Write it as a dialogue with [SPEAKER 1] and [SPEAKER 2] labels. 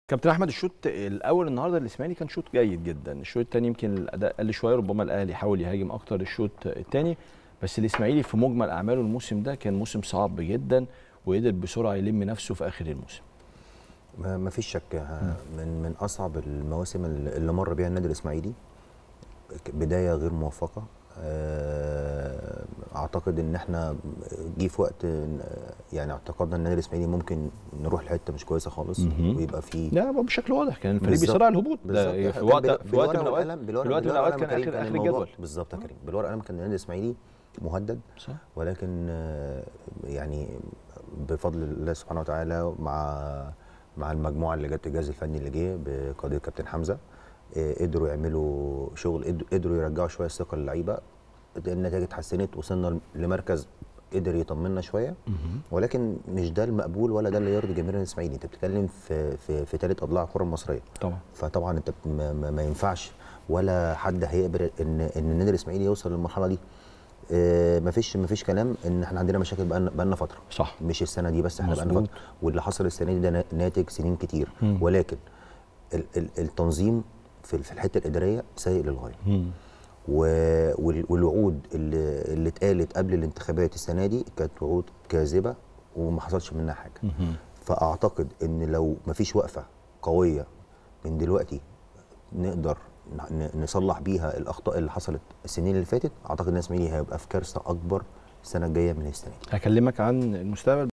[SPEAKER 1] كابتن احمد الشوط الاول النهارده الاسماعيلي كان شوط جيد جدا الشوط الثاني يمكن الاداء قل شويه ربما الاهلي حاول يهاجم اكتر الشوط الثاني بس الاسماعيلي في مجمل اعماله الموسم ده كان موسم صعب جدا وقدر بسرعه يلم نفسه في اخر الموسم
[SPEAKER 2] ما ما فيش شك من من اصعب المواسم اللي مر بيها النادي الاسماعيلي بدايه غير موفقه آه، اعتقد ان احنا جه في وقت يعني اعتقدنا ان النادي الاسماعيلي ممكن نروح لحته مش كويسه خالص
[SPEAKER 1] مهم.
[SPEAKER 2] ويبقى في
[SPEAKER 1] لا هو بشكل واضح كان الفريق
[SPEAKER 2] بالظبط.
[SPEAKER 1] بيصارع الهبوط
[SPEAKER 2] بالظبط.
[SPEAKER 1] ده في
[SPEAKER 2] كان
[SPEAKER 1] وقت
[SPEAKER 2] بال-
[SPEAKER 1] في وقت من
[SPEAKER 2] بالورقة
[SPEAKER 1] الاوقات
[SPEAKER 2] والقلم-
[SPEAKER 1] في
[SPEAKER 2] بالورقة-
[SPEAKER 1] وقت من
[SPEAKER 2] بالورقة
[SPEAKER 1] الاوقات كان
[SPEAKER 2] والقلم
[SPEAKER 1] اخر
[SPEAKER 2] كان
[SPEAKER 1] اخر
[SPEAKER 2] الموضوع-
[SPEAKER 1] الجدول
[SPEAKER 2] بالظبط يا كريم بالورقه والقلم كان النادي الاسماعيلي مهدد
[SPEAKER 1] صح
[SPEAKER 2] ولكن آه، يعني بفضل الله سبحانه وتعالى مع مع المجموعه اللي جت الجهاز الفني اللي جه بقياده كابتن حمزه آه، قدروا يعملوا شغل قد- قدروا يرجعوا شويه الثقه للعيبه النتائج اتحسنت وصلنا لمركز قدر يطمنا شويه
[SPEAKER 1] مهم.
[SPEAKER 2] ولكن مش ده المقبول ولا ده اللي يرضي جماهير الاسماعيلي انت بتتكلم في في في ثالث اضلاع الكره المصريه
[SPEAKER 1] طبعا
[SPEAKER 2] فطبعا انت ما, ما, ما ينفعش ولا حد هيقبل ان ان النادي الاسماعيلي يوصل للمرحله دي اه مفيش مفيش كلام ان احنا عندنا مشاكل بقالنا بقالنا فتره
[SPEAKER 1] صح
[SPEAKER 2] مش السنه دي بس احنا بقالنا
[SPEAKER 1] مظبوط.
[SPEAKER 2] فتره واللي حصل السنه دي ده نا- ناتج سنين كتير
[SPEAKER 1] مم.
[SPEAKER 2] ولكن ال ال التنظيم في في الحته الاداريه سيء للغايه
[SPEAKER 1] مم.
[SPEAKER 2] و- وال- والوعود اللي اللي اتقالت قبل الانتخابات السنه دي كانت وعود كاذبه وما حصلش منها حاجه
[SPEAKER 1] مهم.
[SPEAKER 2] فاعتقد ان لو مفيش وقفه قويه من دلوقتي نقدر ن- نصلح بيها الاخطاء اللي حصلت السنين اللي فاتت اعتقد ان الاسماعيلي هيبقى في كارثه اكبر السنه الجايه من السنه دي
[SPEAKER 1] هكلمك عن المستقبل